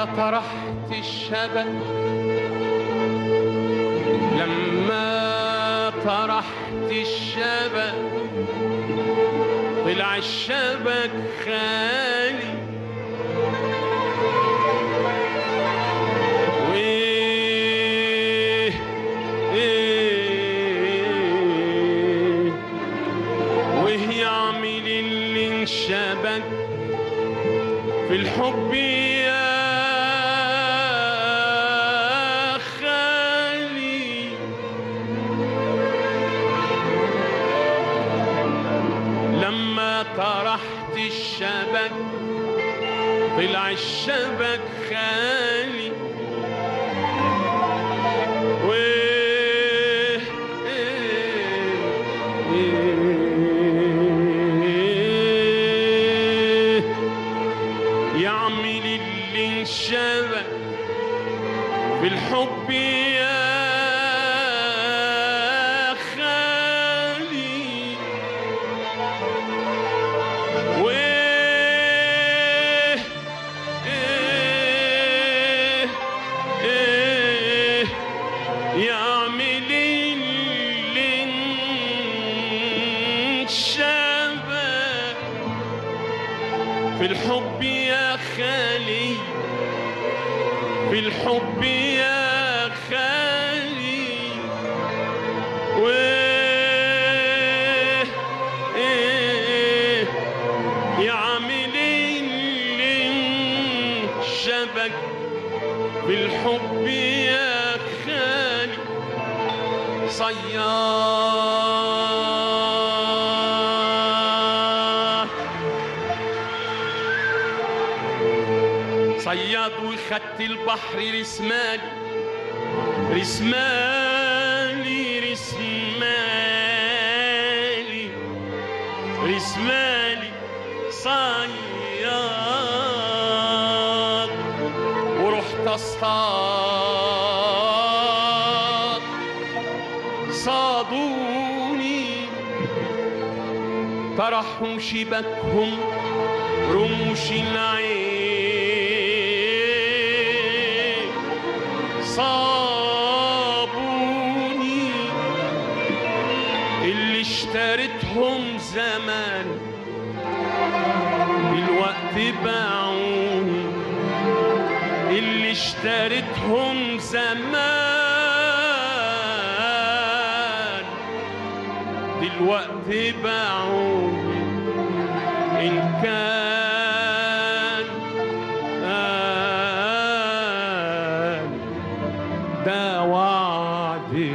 لما طرحت الشبك لما طرحت الشبك طلع الشبك خالي وإيه إيه وإيه يعمل اللي انشبك في الحب يا خالي لما طرحت الشبك طلع الشبك خالي و يعمل اللي انشبك في الحب يا خالي و إيه إيه يعمل اللي انشبك في الحب يا خالي في الحب يا خالي و إيه يعمل اللي انشبك في الحب يا خالي صياد صياد وخدت البحر رسمالي رسمالي رسمالي رسمالي صياد ورحت اصطاد صادوني طرحوا شبكهم رموش العين صابوني اللي اشتريتهم زمان دلوقتي باعوني اللي اشتريتهم زمان دلوقتي باعوني إن كان آن ده وعدي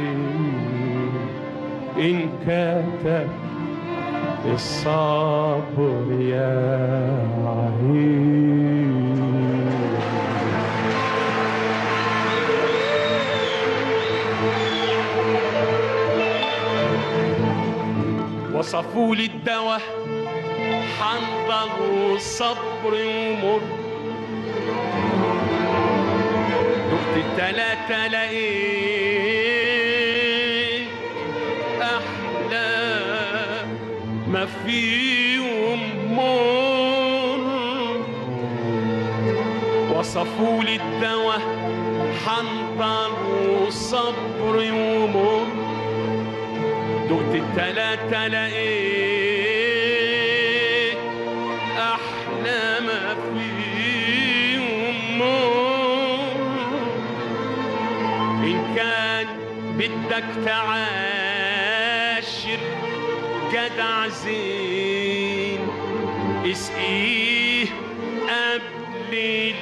إن كتب الصبر يا عين وصفوا لي الدواء حنظل وصبر ومر دقت التلاتة لقيت أحلى ما فيهم مر وصفوا لي الدواء حنظل وصبر ومر دقت التلاتة لقيت أحلى ما فيهم مر إن كان بدك تعاشر جدع زين اسقيه قبل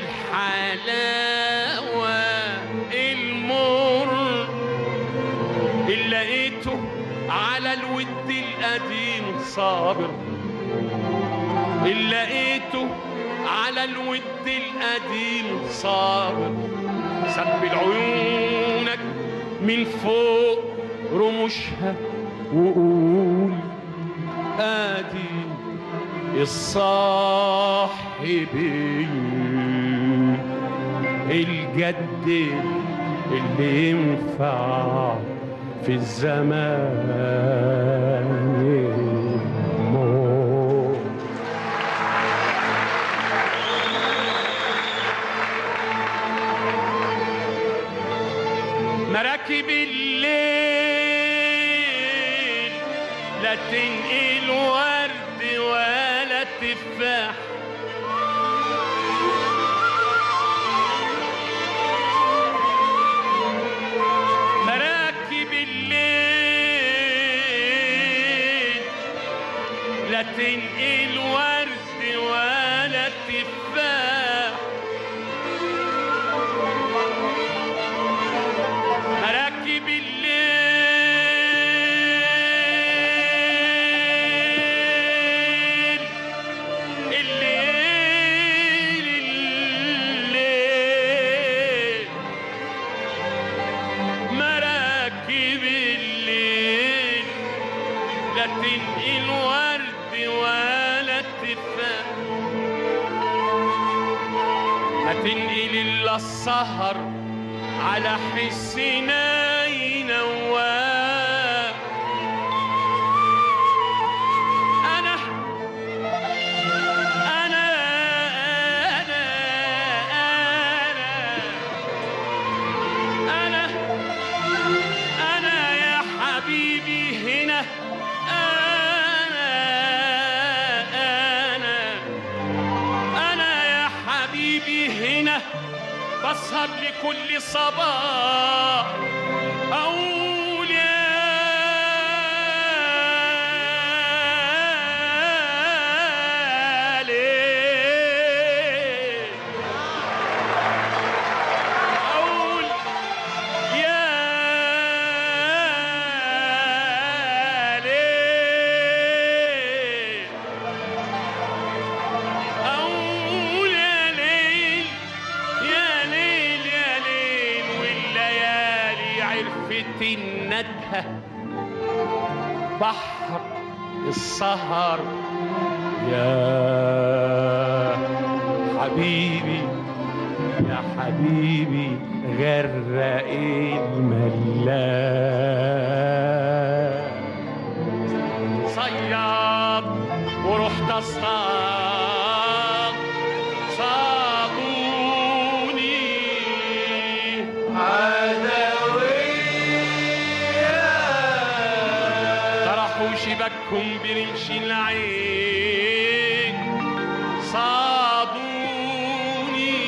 الحلاوة المر اللي لقيته على الود القديم صابر اللي لقيته على الود القديم صابر سبل عيونك من فوق رموشها وقول ادي الصاحبين الجد اللي ينفع في الزمان يموت مراكب الليل لا تنقل ورد ولا تفاح مراكب الليل لا تنقل ورد ولا تفاح مراكب الليل الليل الليل مراكب الليل لا تنقل ورد ولا تفاح ما تنقل الا السهر على حسنا ينواه انا انا انا انا انا انا يا حبيبي هنا انا انا انا يا حبيبي هنا بسهر لكل صباح اقول يا ليل اقول يا ليل أقول يا ليل يا ليل يا ليل والليالي عرفت الندهة بحر السهر يا حبيبي يا حبيبي غرق الملاك صياد ورحت اصطاد صابوني طرحوا شبكهم برمش العين صادوني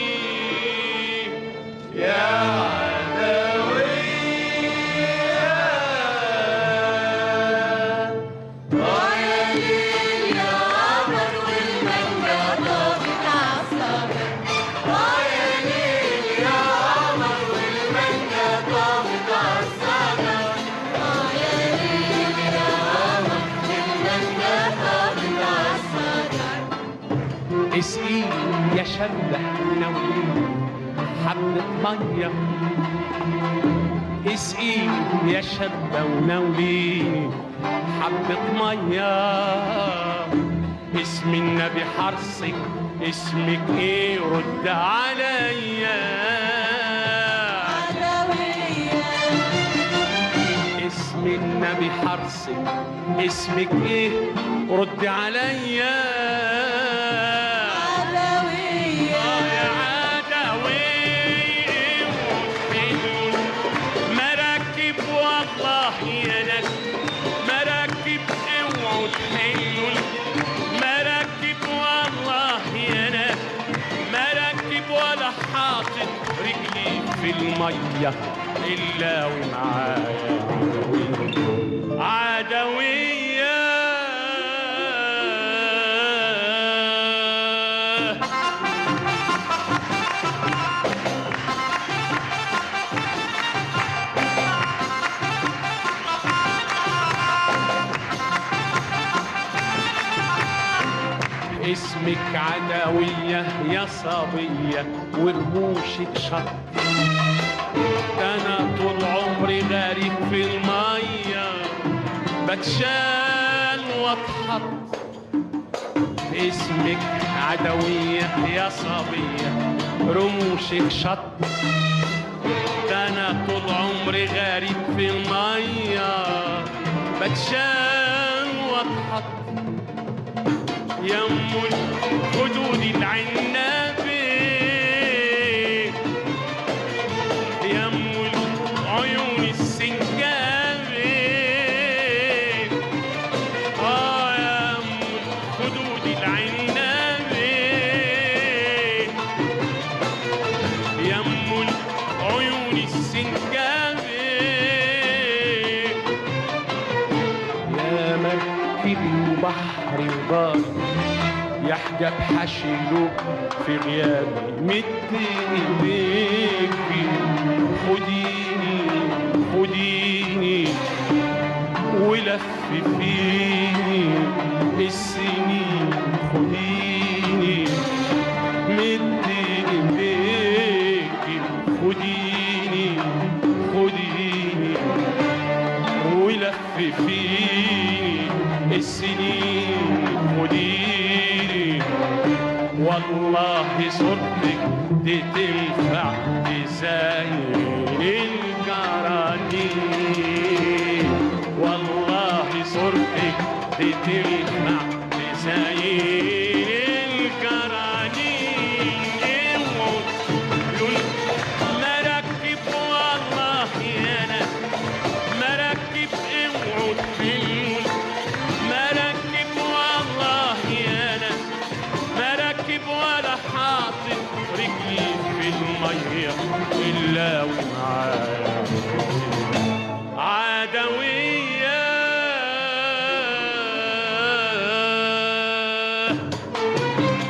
اسقي يا شبه نولي حبة مية اسقي يا شبة ونولي حبة مية اسم النبي حرصك اسمك ايه رد عليا اسم النبي حرصك اسمك ايه رد عليا آه يا عدوي وتحلوا مراكب والله يا ناس مراكب اوعوا تحلوا مراكب والله يا ناس مراكب ولا حاطط رجلي في الميه الا ومعايا عدوي عدوية اسمك عدوية يا صبية ورموشك شط ده انا طول عمري غريب في المية بتشال واتحط اسمك عدوية يا صبية رموشك شط ده انا طول عمري غريب في المية بتشال واتحط يم الخدود العنابي يم العيون احجب حشيله في غيابي مد ايديكي خديني خديني ولف فيني السنين خديني مد ايديكي خديني خديني ولف فيني السنين خديني والله صورتك دي تنفع تزين الجرانين والله صورتك دي تنفع تزين الجرانين مراكب والله انا مراكب اوعوا تحلوا مراكب والله انا مراكب ولا حاطط رجلي في الميه الا ومعايا عدوية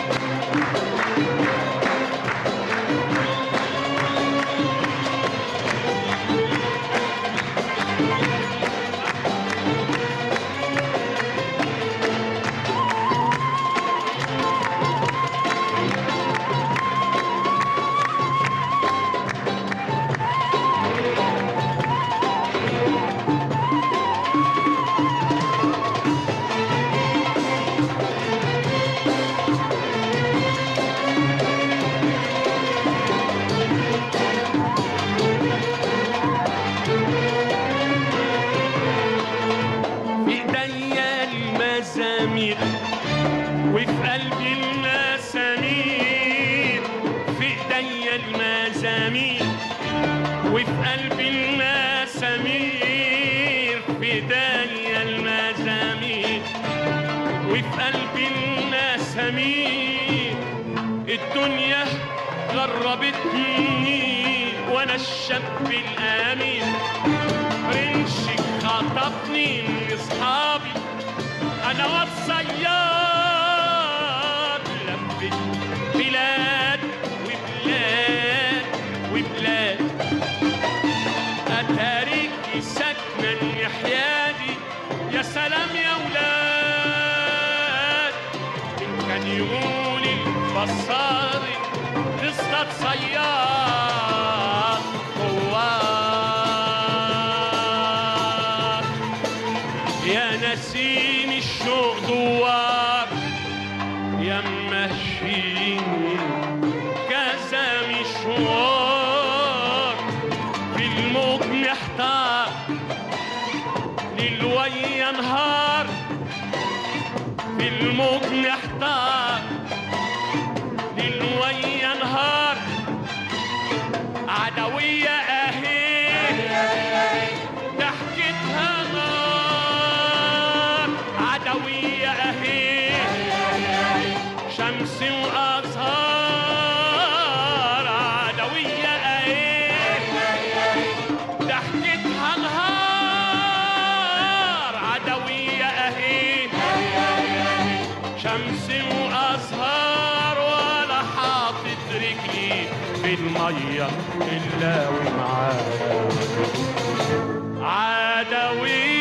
في ايديا المزامير وفي قلبي المسامير في ايديا المزامير وفي قلبي المسامير في ايديا المزامير وفي قلبي المسامير الدنيا غربتني وانا الشاب الامين رنشك خطفني من اصحابي انا والصياد لفت بلاد وبلاد وبلاد اتاريكي ساكنه النحيادي يا سلام يا ولاد إن كان يقول البصاري تصطاد صياد قوات يا نسيم الشوق دوار يا ماشيني كذا مشوار في الموج محتار ليل ويا نهار في الموج محتار ليل ويا نهار عدوية اهي ضحكتها نار عدوية اهي شمس وازهار عدوية اهي ضحكتها نهار عدوية اهي شمس وازهار ولا حاطط رجلي في المية الا ومعايا عدوية